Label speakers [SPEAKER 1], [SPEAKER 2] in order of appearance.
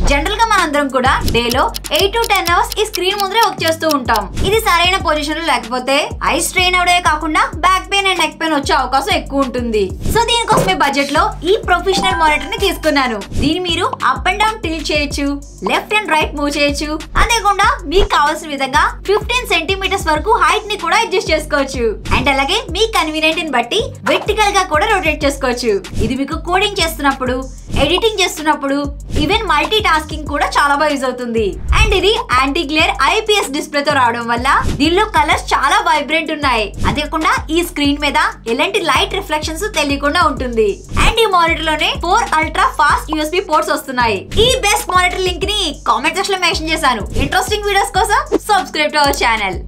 [SPEAKER 1] general గా మనందరం కూడా డే లో ఎయిట్ టు టెన్ అవర్స్ ఈ స్క్రీన్ ముందరే వర్క్ చేస్తూ ఉంటాం ఇది సరైన పొజిషన్ లో లేకపోతే ఐ స్ట్రెయిన్ అవడే కాకుండా back pain and neck pain వచ్చే అవకాశం ఎక్కువ ఉంటుంది సో దీనికోసమే బడ్జెట్ లో ఈ ప్రొఫెషనల్ మానిటర్ ని తీసుకున్నాను దీన్ని మీరు అప్ అండ్ డౌన్ టిల్ చేయొచ్చు లెఫ్ట్ అండ్ రైట్ మూవ్ చేయొచ్చు అంతేకాకుండా మీకు కావాల్సిన విధంగా ఫిఫ్టీన్ సెంటీమీటర్స్ వరకు హైట్ ని కూడా అడ్జస్ట్ చేసుకోవచ్చు అండ్ అలాగే మీ కన్వీనియంట్ ని బట్టి వెర్టికల్ గా కూడా రొటేట్ చేసుకోవచ్చు ఇది మీకు కోడింగ్ చేస్తున్నప్పుడు ఎడిటింగ్ చేస్తున్నప్పుడు ఈవెన్ మల్టీ టాస్కింగ్ కూడా చాలా బాగా యూజ్ అవుతుంది అండ్ ఇది యాంటీ గ్లేర్ ఐపీఎస్ డిస్ప్లే తో రావడం వల్ల దీనిలో కలర్స్ చాలా వైబ్రెంట్ ఉన్నాయి అంతేకాకుండా ఈ స్క్రీన్ మీద ఎలాంటి లైట్ రిఫ్లెక్షన్స్ తెలియకుండా ఉంటుంది అండ్ ఈ మానిటర్ లోనే four ultra fast USB ports వస్తున్నాయి ఈ బెస్ట్ మానిటర్ లింక్ ని కామెంట్ సెక్షన్ లో మెన్షన్ చేశాను ఇంట్రెస్టింగ్ వీడియోస్ కోసం సబ్స్క్రైబ్ టు అవర్ ఛానల్